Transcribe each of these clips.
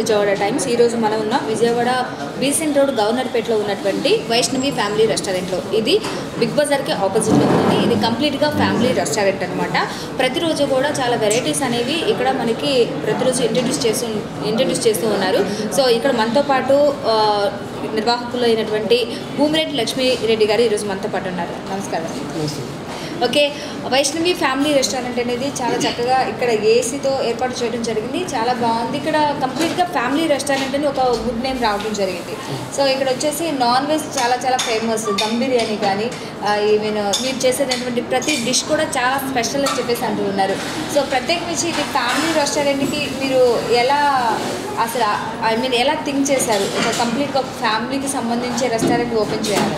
Vijayawada times ఈరోజు మనం ఉన్న విజయవాడ బీసెంట్ రోడ్ గవర్నర్పేటలో ఉన్నటువంటి వైష్ణవి ఫ్యామిలీ రెస్టారెంట్లో ఇది బిగ్ బజార్కి ఆపోజిట్లో ఉంది ఇది కంప్లీట్గా ఫ్యామిలీ రెస్టారెంట్ అనమాట ప్రతిరోజు కూడా చాలా వెరైటీస్ అనేవి ఇక్కడ మనకి ప్రతిరోజు ఇంట్రడ్యూస్ చేస్తూ ఇంట్రడ్యూస్ చేస్తూ ఉన్నారు సో ఇక్కడ మనతో పాటు ఆ, నిర్వాహకులు అయినటువంటి భూమిరెడ్డి లక్ష్మీ రెడ్డి గారు ఈరోజు మనతో పాటు ఉన్నారు నమస్కారం ఓకే వైష్ణవి ఫ్యామిలీ రెస్టారెంట్ అనేది చాలా చక్కగా ఇక్కడ ఏసీతో ఏర్పాటు చేయడం జరిగింది చాలా బాగుంది ఇక్కడ కంప్లీట్గా ఫ్యామిలీ రెస్టారెంట్ అని ఒక గుడ్ నేమ్ రావడం జరిగింది సో ఇక్కడ వచ్చేసి నాన్ వెజ్ చాలా చాలా ఫేమస్ దమ్ బిర్యానీ కానీ ఈవెన్ మీరు చేసేటటువంటి ప్రతి డిష్ కూడా చాలా స్పెషల్ అని చెప్పేసి అంటూ ఉన్నారు సో ప్రత్యేకించి ఇది ఫ్యామిలీ రెస్టారెంట్కి మీరు ఎలా అసలు ఐ మీన్ ఎలా థింక్ చేశారు ఒక కంప్లీట్గా ఒక ఫ్యామిలీకి సంబంధించి రెస్టారెంట్ ఓపెన్ చేయాలి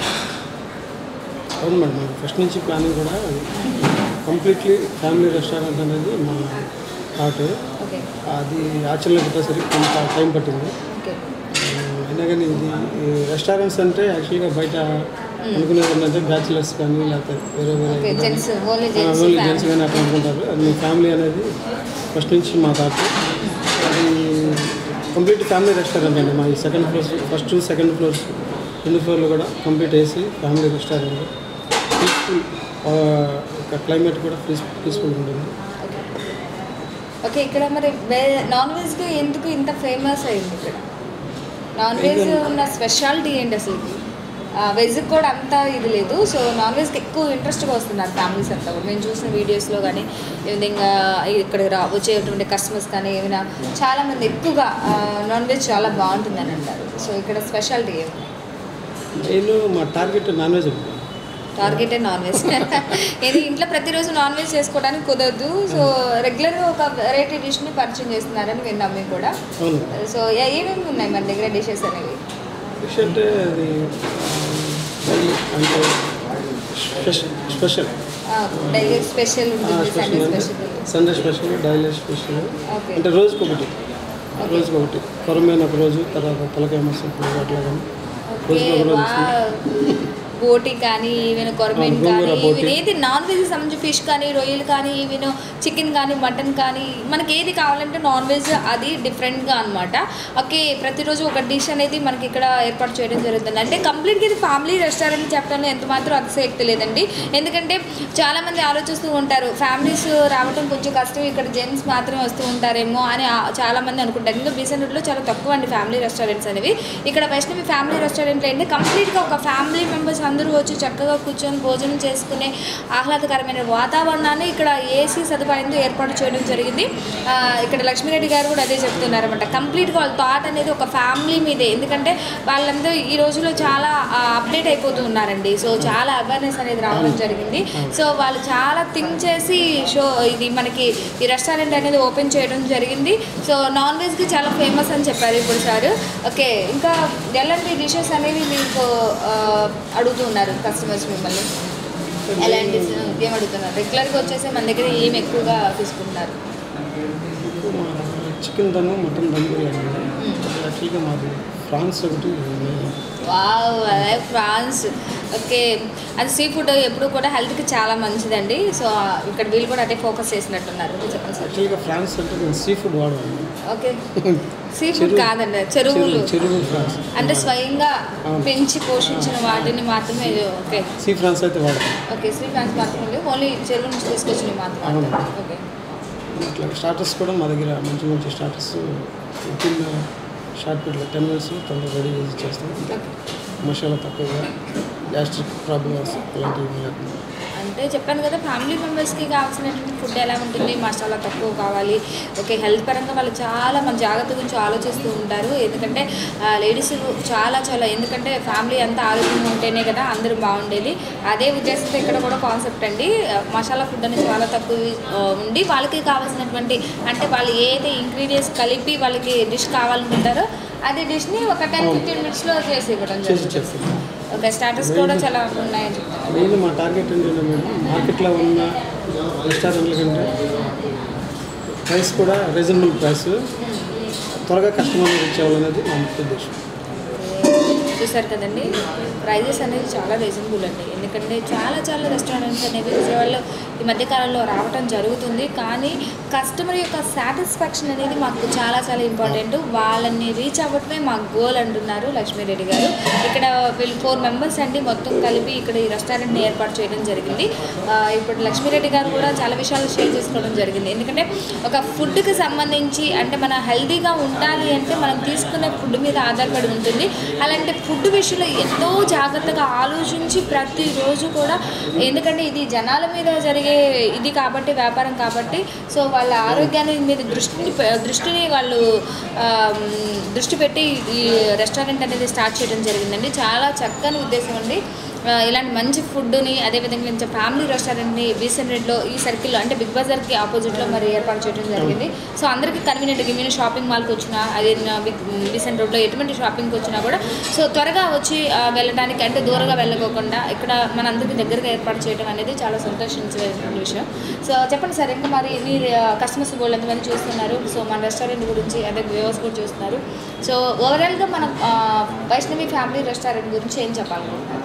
అవును మేడం మాకు ఫస్ట్ నుంచి ప్లానింగ్ కూడా కంప్లీట్లీ ఫ్యామిలీ రెస్టారెంట్ అనేది మా థాట్ ఓకే అది ఆచరణలో పెట్టేసరికి కొంత టైం పట్టింది ఓకే ఆ, అయినా కానీ ఇది ఈ రెస్టారెంట్స్ అంటే యాక్చువల్గా బయట అనుకునేది ఏంటంటే బ్యాచిలర్స్ కానీ లేకపోతే వేరే ఓకే వేరే gents only gents only gents కానీ అట్లా అనుకుంటారు అది మీ ఫ్యామిలీ అనేది ఫస్ట్ నుంచి మా థాట్ అది కంప్లీట్ ఫ్యామిలీ రెస్టారెంట్ అండి మా ఈ second floors first second floors రెండు ఫ్లోర్లు కూడా కంప్లీట్ వేసి ఫ్యామిలీ రెస్టారెంట్ పీస్ఫుల్ క్లైమేట్ కూడా పీస్ పీస్ఫుల్ ఉంటుంది ఓకే ఇక్కడ మరి వే- నాన్ వెజ్కి ఎందుకు ఇంత ఫేమస్ అయింది ఇక్కడ నాన్ వెజ్ ఉన్న స్పెషాలిటీ ఏంటి అసలు ఆ, వెజ్కి కూడా అంత ఇది లేదు సో నాన్ వెజ్కి ఎక్కువ ఇంట్రెస్ట్గా వస్తున్నారు ఫ్యామిలీస్ అంతా కూడా మేము చూసిన వీడియోస్లో కానీ ఈ విధంగా ఇక్కడ రా వచ్చేటువంటి కస్టమర్స్ కానీ ఏమైనా చాలామంది ఎక్కువగా నాన్ వెజ్ చాలా బాగుంటుందని అంటారు సో ఇక్కడ స్పెషాలిటీ ఏమి నేను మా టార్గెట్ నాన్ వెజ్ అండి టార్గెటే నాన్ వెజ్ ఇది ఇంట్లో ప్రతిరోజు నాన్ వెజ్ చేసుకోవడానికి కుదరదు సో రెగ్యులర్గా ఒక వెరైటీ డిష్ని పరిచయం చేస్తున్నారని విన్నాం మేము కూడా అవును సో ఏ- ఏమేమి ఉన్నాయి మన దగ్గర డిషెస్ అనేవి ఫిష్ అంటే అది అది అంటే స్పెషల్ స్పెషల్ డైలీ స్పెషల్ ఉంటుంది సండే స్పెషల్ అంటే special Sunday special daily special okay అంటే రోజుకి ఒకటి రోజుకి ఒకటి కొరమైన ఒక రోజు తర్వాత తలకాయ మసాలా అట్లా కానీ ఓకే రోజుకి ఒక రోజు బోటి కానీ ఈవెన్ కొరమేన్ ఆ, గోంగూర కానీ బోటి. ఈవెన్ ఏది నాన్ వెజ్ సంబంధించి ఫిష్ కానీ రొయ్యలు కానీ ఈవెన్ చికెన్ కానీ మటన్ కానీ మనకి ఏది కావాలంటే నాన్ వెజ్ అది డిఫరెంట్గా అనమాట ఓకే ప్రతిరోజు ఒక డిష్ అనేది మనకి ఇక్కడ ఏర్పాటు చేయడం జరుగుతుంది అంటే కంప్లీట్గా ఇది ఫ్యామిలీ రెస్టారెంట్ చెప్పడంలో ఎంత మాత్రం అతిశయక్తి లేదండి ఎందుకంటే చాలామంది ఆలోచిస్తూ ఉంటారు ఫ్యామిలీస్ రావడం కొంచెం కష్టం ఇక్కడ జెంట్స్ మాత్రమే వస్తూ ఉంటారేమో అని ఆ- చాలామంది అనుకుంటారు ఇంకా బీసెంట్ రోడ్లో చాలా తక్కువ అండి ఫ్యామిలీ రెస్టారెంట్స్ అనేవి ఇక్కడ వైష్ణవి ఫ్యామిలీ రెస్టారెంట్లో ఏంటి కంప్లీట్గా ఒక ఫ్యామిలీ మెంబర్స్ అందరూ వచ్చి చక్కగా కూర్చొని భోజనం చేసుకునే ఆహ్లాదకరమైన వాతావరణాన్ని ఇక్కడ ఏసీ సదుపాయంతో ఏర్పాటు చేయడం జరిగింది ఆ, ఇక్కడ లక్ష్మీరెడ్డి గారు కూడా అదే చెప్తున్నారు అనమాట కంప్లీట్గా వాళ్ళ థాట్ అనేది ఒక ఫ్యామిలీ మీదే ఎందుకంటే వాళ్ళందరూ ఈ రోజుల్లో చాలా అప్డేట్ అయిపోతూ ఉన్నారండి సో చాలా అవేర్నెస్ అనేది రావడం జరిగింది సో వాళ్ళు చాలా థింక్ చేసి షో ఇది మనకి ఈ రెస్టారెంట్ అనేది ఓపెన్ చేయడం జరిగింది సో నాన్ వెజ్కి చాలా ఫేమస్ అని చెప్పారు ఇప్పుడు సార్ ఓకే ఇంకా ఎలాంటి డిషెస్ అనేవి మీకు ఆ, అడుగుతున్నారు కస్టమర్స్ మిమ్మల్ని ఎలాంటి ఏం అడుగుతున్నారు రెగ్యులర్గా వచ్చేసి మన దగ్గర ఏం ఎక్కువగా తీసుకుంటున్నారు చికెన్ దమ్ మటన్ దమ్ బిర్యానీ యాక్చువల్గా మాది ఫ్రాన్స్ ఒకటి వావ్ అదే ఫ్రాన్స్ ఓకే అది సీ ఫుడ్ ఎప్పుడు కూడా హెల్త్కి చాలా మంచిదండి సో ఇక్కడ వీళ్ళు కూడా అదే ఫోకస్ చేసినట్టున్నారు చెప్పండి సార్ యాక్చువల్గా ఫ్రాన్స్ అంటే నేను సీ ఫుడ్ వాడాను ఓకే సీ ఫుడ్ చెరువు- కాదండి చెరువులు చెరువు ఫ్రాన్స్ అంటే స్వయంగా అవును. పెంచి పోషించిన వాటిని మాత్రమే ఓకే సీ ఫ్రాన్స్ అయితే వాడతాను ఓకే శ్రీ ఫ్రాన్స్ మాత్రమే లేవు ఓన్లీ చెరువు నుంచి తీసుకొచ్చినవి మాత్రమే అవును. ఓకే అట్లా స్టార్టర్స్ కూడా మా దగ్గర మంచి మంచి స్టార్టర్స్ వితిన్ షార్ట్ పీరియడ్లో టెన్ మినిట్స్ తొందరగా రెడీ చేసి చేస్తాం ఓకే మసాలా తక్కువగా గ్యాస్ట్రిక్ ప్రాబ్లమ్స్ ఇలాంటివి లేకుండా అంటే చెప్పాను కదా ఫ్యామిలీ మెంబర్స్కి కావాల్సినటువంటి ఫుడ్ ఎలా ఉంటుంది మసాలా తక్కువ కావాలి ఓకే హెల్త్ పరంగా వాళ్ళు చాలా మన జాగ్రత్త గురించి ఆలోచిస్తూ ఉంటారు ఎందుకంటే లేడీస్ చాలా చాలా ఎందుకంటే ఫ్యామిలీ అంతా ఆరోగ్యంగా ఉంటేనే కదా అందరూ బాగుండేది అదే ఉద్దేశంతో ఇక్కడ కూడా కాన్సెప్ట్ అండి ఆ, మసాలా ఫుడ్ అనేది చాలా తక్కువ ఆ, ఉండి వాళ్ళకి కావాల్సినటువంటి అంటే వాళ్ళు ఏదైతే ఇంగ్రీడియంట్స్ కలిపి వాళ్ళకి డిష్ కావాలనుకుంటారో అదే డిష్ని ఒక టెన్ ఫిఫ్టీన్ మినిట్స్లో చేసి ఇవ్వడం చేసి జరుగుతుంది చేస్తాం ఓకే స్టాటస్ కూడా చాలా ఉన్నాయని చెప్తారు మెయిన్ మా టార్గెట్ ఏంటంటే మేడం మార్కెట్లో ఉన్న రెస్టారెంట్ల కంటే ప్రైస్ కూడా రీజనబుల్ ప్రైస్ త్వరగా కస్టమర్ రీచ్ అవ్వాలనేది మా ముఖ్య ఉద్దేశం చూసారు కదండి ప్రైజెస్ అనేది చాలా రీజనబుల్ అండి ఎందుకంటే చాలా చాలా రెస్టారెంట్స్ అనేవి విజయవాడలో ఈ మధ్య కాలంలో రావటం జరుగుతూ జరుగుతుంది కానీ కస్టమర్ యొక్క సాటిస్ఫాక్షన్ అనేది మాకు చాలా చాలా ఇంపార్టెంట్ వాళ్ళని రీచ్ అవ్వటమే మా గోల్ అంటున్నారు లక్ష్మీరెడ్డి గారు ఇక్కడ వీళ్ళు ఫోర్ మెంబర్స్ అండి మొత్తం కలిపి ఇక్కడ ఈ రెస్టారెంట్ని ఏర్పాటు చేయడం జరిగింది ఆ, ఇప్పుడు లక్ష్మీరెడ్డి గారు కూడా చాలా విషయాలు షేర్ చేసుకోవడం జరిగింది ఎందుకంటే ఒక ఫుడ్కి సంబంధించి అంటే మన హెల్తీగా ఉండాలి అంటే మనం తీసుకునే ఫుడ్ మీద ఆధారపడి ఉంటుంది అలాంటి ఫుడ్ విషయంలో ఎంతో జాగ్రత్తగా ఆలోచించి ప్రతిరోజు కూడా ఎందుకంటే ఇది జనాల మీద జరిగే ఇది కాబట్టి వ్యాపారం కాబట్టి సో వాళ్ళ ఆరోగ్యాన్ని మీద దృష్టిని దృష్టిని వాళ్ళు ఆ, దృష్టి పెట్టి ఈ రెస్టారెంట్ అనేది స్టార్ట్ చేయడం జరిగిందండి చాలా చక్కని ఉద్దేశం అండి ఆ, ఇలాంటి మంచి ఫుడ్ని అదేవిధంగా మంచి ఫ్యామిలీ రెస్టారెంట్ని బీసెన్ రెడ్లో ఈ సర్కిల్లో అంటే బిగ్ బజార్కి ఆపోజిట్లో మరి ఏర్పాటు చేయడం జరిగింది సో అందరికీ కన్వీనియంట్గా మీరు షాపింగ్ మాల్కి వచ్చినా అదే నా బిగ్ బీసెన్ రోడ్లో ఎటువంటి షాపింగ్కి వచ్చినా కూడా సో త్వరగా వచ్చి ఆ, వెళ్ళడానికి అంటే దూరంగా వెళ్ళకోకుండా ఇక్కడ మనందరికీ దగ్గరగా ఏర్పాటు చేయడం అనేది చాలా సంతోషించే విషయం సో చెప్పండి సార్ ఇంకా మరి మీరు కస్టమర్స్ వాళ్ళు ఎంతమంది చూస్తున్నారు సో మన రెస్టారెంట్ గురించి అదే వ్యూవర్స్ కూడా చూస్తున్నారు సో ఓవరాల్గా మనం ఆ, వైష్ణవి ఫ్యామిలీ రెస్టారెంట్ గురించి ఏం చెప్పాలనుకుంటున్నారు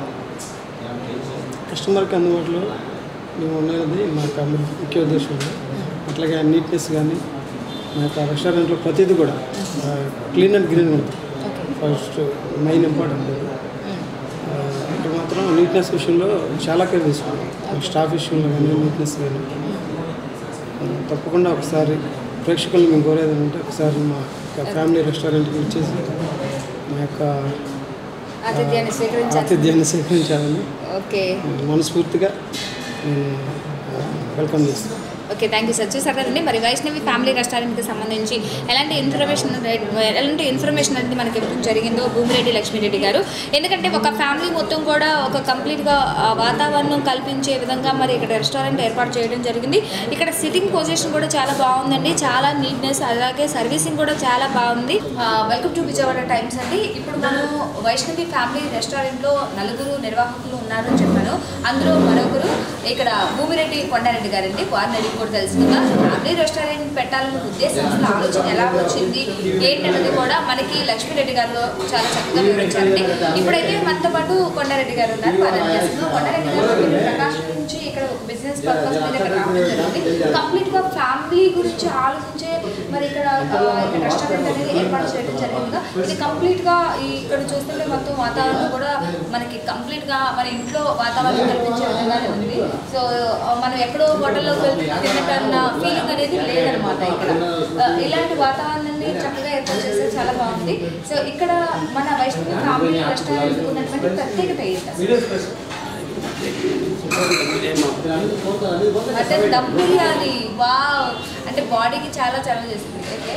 కస్టమర్కి అందుబాటులో మేము ఉన్నది మా యొక్క ముఖ్య ఉద్దేశం ఉంది. అట్లాగే నీట్నెస్ కానీ మా యొక్క రెస్టారెంట్లో ప్రతిదీ కూడా క్లీన్ అండ్ గ్రీన్ ఉంటుంది ఓకే ఫస్ట్ మెయిన్ ఇంపార్టెంట్ అది ఆ, ఇక్కడ మాత్రం నీట్నెస్ విషయంలో చాలా కేర్ తీసుకున్నాం స్టాఫ్ విషయంలో కానీ నీట్నెస్ కానీ ఆ, తప్పకుండా ఒకసారి ప్రేక్షకులు మేము కోరేది ఏంటంటే ఒకసారి మా యొక్క ఫ్యామిలీ రెస్టారెంట్కి వచ్చేసి మా యొక్క ఆతిథ్యాన్ని స్వీకరించాలి ఆతిథ్యాన్ని స్వీకరించాలని ఓకే మనస్ఫూర్తిగా నేను వెల్కమ్ చేస్తాను ఓకే థ్యాంక్ యూ సార్ చూసారు కదండి మరి వైష్ణవి ఫ్యామిలీ రెస్టారెంట్కి సంబంధించి ఎలాంటి ఇన్ఫర్మేషన్ ఎలాంటి ఇన్ఫర్మేషన్ అనేది మనకి ఇవ్వడం జరిగిందో భూమిరెడ్డి లక్ష్మీరెడ్డి గారు ఎందుకంటే ఒక ఫ్యామిలీ మొత్తం కూడా ఒక కంప్లీట్గా ఆ, వాతావరణం కల్పించే విధంగా మరి ఇక్కడ రెస్టారెంట్ ఏర్పాటు చేయడం జరిగింది ఇక్కడ సిట్టింగ్ పొజిషన్ కూడా చాలా బాగుందండి చాలా నీట్నెస్ అలాగే సర్వీసింగ్ కూడా చాలా బాగుంది వెల్కమ్ టు విజయవాడ టైమ్స్ అండి ఇప్పుడు మనం వైష్ణవి ఫ్యామిలీ రెస్టారెంట్లో నలుగురు నిర్వాహకులు ఉన్నారని చెప్పాను అందులో మరొకరు ఇక్కడ భూమిరెడ్డి కొండారెడ్డి గారండి వారిని అడిగి కూడా తెలుసుకుందాం ఫ్యామిలీ రెస్టారెంట్ పెట్టాలన్న ఉద్దేశం అసలు ఆలోచన ఎలా వచ్చింది ఏంటన్నది కూడా మనకి లక్ష్మీరెడ్డి గారు చాలా చక్కగా వివరించారండి ఇప్పుడైతే మనతో పాటు కొండారెడ్డి గారు ఉన్నారు వారిని తెలుసుకుందాం కొండారెడ్డి గారు మీరు ప్రకాశం నుంచి ఇక్కడ ఒక బిజినెస్ పర్పస్ మీద ఇక్కడ రావడం జరిగింది కంప్లీట్ గా ఫ్యామిలీ గురించి ఆలోచించే మరి ఇక్కడ ఆ, ఇక్కడ రెస్టారెంట్ అనేది ఏర్పాటు చేయడం జరిగింది ఇది కంప్లీట్ గా ఈ ఇక్కడ చూస్తుంటే మొత్తం వాతావరణం కూడా మనకి కంప్లీట్ గా మన ఇంట్లో వాతావరణం కల్పించే విధంగానే ఉంది సో ఆ, మనం ఎక్కడో హోటల్లో తిన్నట్టన్న ఫీలింగ్ అనేది లేదనమాట ఇక్కడ ఆ, ఇలాంటి వాతావరణాన్ని చక్కగా ఏర్పాటు చేస్తే చాలా బాగుంది సో ఇక్కడ మన వైష్ణవి ఫ్యామిలీ రెస్టారెంట్ ఉన్నటువంటి ప్రత్యేకత ఏంటి అసలు? మటన్ దమ్ బిర్యానీ వావ్ అంటే బాడీకి చాలా చాలా చేస్తుంది ఓకే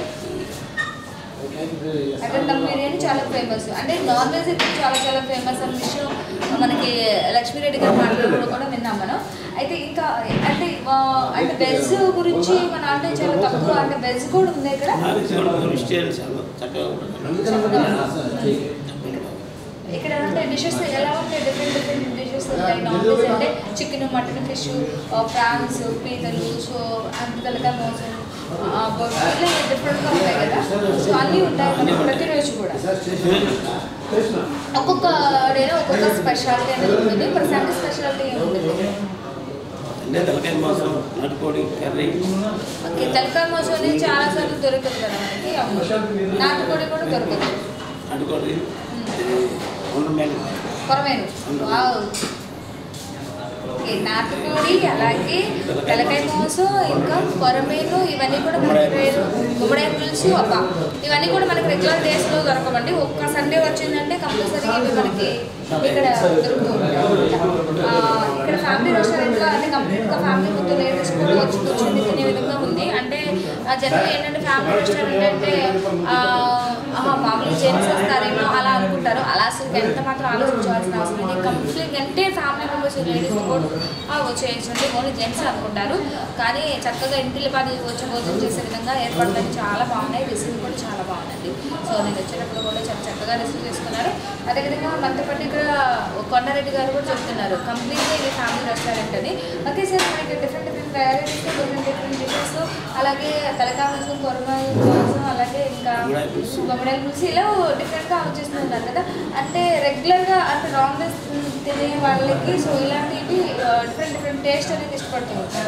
మటన్ దమ్ బిర్యానీ చాలా ఫేమస్ అంటే నాన్ వెజ్ అయితే చాలా చాలా ఫేమస్ అనే విషయం మనకి లక్ష్మీరెడ్డి గారు మాట్లాడడం కూడా విన్నాం మనం అయితే ఇంకా అంటే ఆ, అంటే వెజ్ గురించి మన అంటే చాలా తక్కువ అంటే వెజ్ కూడా ఉంది ఇక్కడ క్రిస్టియన్స్ చక్కగా ఉంటుంది ఇక్కడ అంటే డిషెస్ ఎలా ఉంటాయి డిఫరెంట్ డిఫరెంట్ డిషెస్ ఉంటాయి నాన్ వెజ్ అంటే చికెన్ మటన్ ఫిష్ ప్రాన్స్ పీతలు సో అంతకలగా మోసం ఇలా డిఫరెంట్గా ఉంటాయి కదా సో అన్నీ ఉంటాయి మనకి ప్రతిరోజు కూడా ఒక్కొక్క డేలో ఒక్కొక్క స్పెషాలిటీ అనేది ఉంటుంది మరి సండే స్పెషాలిటీ ఏముంటుంది అంటే తలకాయ మాంసం నాటుకోడి కర్రీ ఓకే తలకాయ మోసం అనేది చాలా సార్లు దొరకదు కదా మనకి అవును. నాటుకోడి కూడా దొరకదు నాటుకోడి ఇది ఉండమేలు కొరమేను వావ్ ఓకే నాటుకోడి అలాగే తలకాయ మోసం ఇంకా కొరమేను ఇవన్నీ కూడా మనకి వేరు గుమ్మడి పులుసు అబ్బా ఇవన్నీ కూడా మనకి రెగ్యులర్ డేస్లో దొరకమండి ఒక్క సండే వచ్చిందంటే కంపల్సరీ ఇవి మనకి ఇక్కడ దొరుకుతూ ఉంటాయి ఆ, ఇక్కడ ఫ్యామిలీ రెస్టారెంట్లో అంటే కంప్లీట్గా ఫ్యామిలీ మొత్తం లేడీస్ కూడా వచ్చి కూర్చొని తినే విధంగా ఉంది అంటే జనరల్ ఏంటంటే ఫ్యామిలీ రెస్టారెంట్ అంటే ఆ, ఆహా, మామూలు జెంట్స్ వస్తారేమో అలా అనుకుంటారు అలా అసలు ఎంత మాత్రం ఆలోచించాల్సిన అవసరం లేదు కంప్లీట్ అంటే ఫ్యామిలీ మెంబర్స్ లేడీస్ కూడా ఆ, వచ్చేయండి ఓన్లీ జెంట్స్ అనుకుంటారు కానీ చక్కగా ఇంటిల్లి పది వచ్చి భోజనం చేసే విధంగా ఏర్పాట్లు అన్ని చాలా బాగున్నాయి రిసీవ్ కూడా చాలా బాగుందండి సో నేను వచ్చినప్పుడు కూడా చాలా చక్కగా రిసీవ్ చేసుకున్నారు అదేవిధంగా మనతో పాటు ఇక్కడ కొండారెడ్డి గారు కూడా చెప్తున్నారు కంప్లీట్గా ఇది ఫ్యామిలీ రెస్టారెంట్ అని ఓకే సార్ మనకి different different varieties different different dishes అలాగే తలకాయ పులుసు కొరమాయ పులుసు అలాగే ఇంకా గుమ్మడికాయ పులుసు. గుమ్మడికాయ పులుసు ఇలా డిఫరెంట్గా ఆలోచిస్తూ ఉన్నారు కదా అంటే రెగ్యులర్గా అంటే నాన్ వెజ్ తినే వాళ్ళకి సో ఇలాంటివి డిఫరెంట్ డిఫరెంట్ టేస్ట్ అనేది ఇష్టపడుతూ ఉంటారు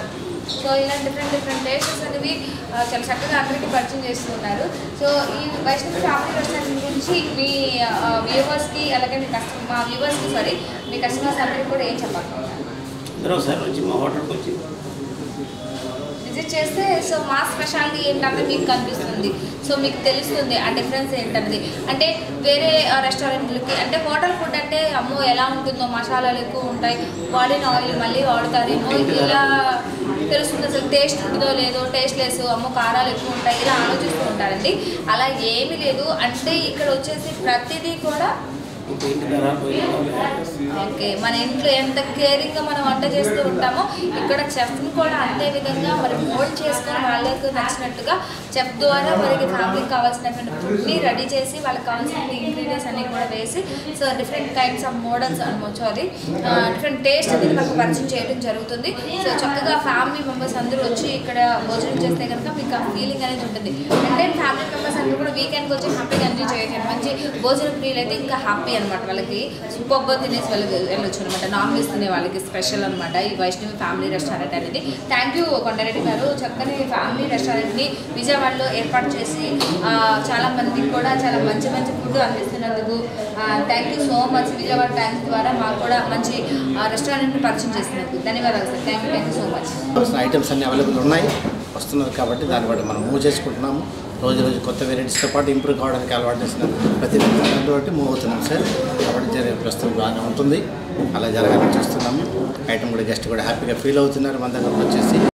సో ఇలా డిఫరెంట్ డిఫరెంట్ టేస్ట్స్ అనేవి ఆ, చాలా చక్కగా అందరికీ పరిచయం చేస్తున్నారు సో ఈ వైష్ణవి ఫ్యామిలీ రెస్టారెంట్ గురించి మీ వ్యూవర్స్కి అలాగే మీ కస్టమర్ మా వ్యూవర్స్కి సారీ మీ కస్టమర్స్ అందరికీ కూడా ఏం చెప్పాలనుకుంటున్నారు అందరూ ఒకసారి వచ్చి మా హోటల్కి వచ్చి విజిట్ చేస్తే సో మా స్పెషాలిటీ ఏంటంటే మీకు కనిపిస్తుంది సో మీకు తెలుస్తుంది ఆ డిఫరెన్స్ ఏంటన్నది అంటే వేరే ఆ, రెస్టారెంట్లకి అంటే హోటల్ ఫుడ్ అంటే అమ్మో ఎలా ఉంటుందో మసాలాలు ఎక్కువ ఉంటాయి వాడిన ఆయిల్ మళ్ళీ వాడతారేమో ఇలా తెలుస్తుంది అసలు టేస్ట్ ఉంటుందో లేదో టేస్ట్ లెస్ అమ్మో కారాలు ఎక్కువ ఉంటాయి ఇలా ఆలోచిస్తూ ఉంటారండి అలా ఏమీ లేదు అంటే ఇక్కడ వచ్చేసి ప్రతిదీ కూడా ఇంటి ఇంటి ధర పోయి ఓకే మన ఇంట్లో ఎంత కేరింగ్గా మనం వంట చేస్తూ ఉంటామో ఇక్కడ చెఫ్ని కూడా అంతే విధంగా మరి మోల్డ్ చేసుకొని వాళ్ళకు నచ్చినట్టుగా చెఫ్ ద్వారా మనకి ఫ్యామిలీకి కావాల్సినటువంటి ఫుడ్ని రెడీ చేసి వాళ్ళకి కావాల్సిన ఇంగ్రీడియంట్స్ అన్ని కూడా వేసి so different kinds of models అనవచ్చు అది డిఫరెంట్ టేస్ట్ అనేది మనకు పరిచయం చేయడం జరుగుతుంది సో చక్కగా ఫ్యామిలీ మెంబర్స్ అందరూ వచ్చి ఇక్కడ భోజనం చేస్తే కనుక మీకు ఆ ఫీలింగ్ అనేది ఉంటుంది అంటే ఫ్యామిలీ మెంబర్స్ అందరూ కూడా వీకెండ్కి వచ్చి హ్యాపీగా ఎంజాయ్ చేయొచ్చు మంచి భోజనం ప్రియులు అయితే ఇంకా హ్యాపీ అనమాట వాళ్ళకి సూపర్గా తినేసి వెళ్ళ వెళ్ళొచ్చు అనమాట నాన్ వెజ్ తినే వాళ్ళకి స్పెషల్ అనమాట ఈ వైష్ణవి ఫ్యామిలీ రెస్టారెంట్ అనేది థ్యాంక్ యూ కొండారెడ్డి గారు చక్కని ఫ్యామిలీ రెస్టారెంట్ని విజయవాడలో ఏర్పాటు చేసి ఆ, చాలా మందికి కూడా చాలా మంచి మంచి ఫుడ్ అందిస్తున్నందుకు thank you so much Vijayawada times ద్వారా మాకు కూడా మంచి రెస్టారెంట్ని పరిచయం చేసినందుకు ధన్యవాదాలు sir thank you thank you so much కావాల్సిన ఐటమ్స్ అన్ని అవైలబుల్ ఉన్నాయి వస్తున్నది కాబట్టి దాన్ని బట్టి మనం మూవ్ చేసుకుంటున్నాము రోజు రోజు కొత్త వెరైటీస్తో పాటు ఇంప్రూవ్ కావడానికి అలవాటు చేసిన ప్రతి దాంట్లో బట్టి మూవ్ అవుతున్నాం సార్ కాబట్టి జరిగే ప్రస్తుతం బాగానే ఉంటుంది అలా జరగాలని చూస్తున్నాము ఐటమ్ కూడా గెస్ట్ కూడా హ్యాపీగా ఫీల్ అవుతున్నారు మన దగ్గరకు వచ్చేసి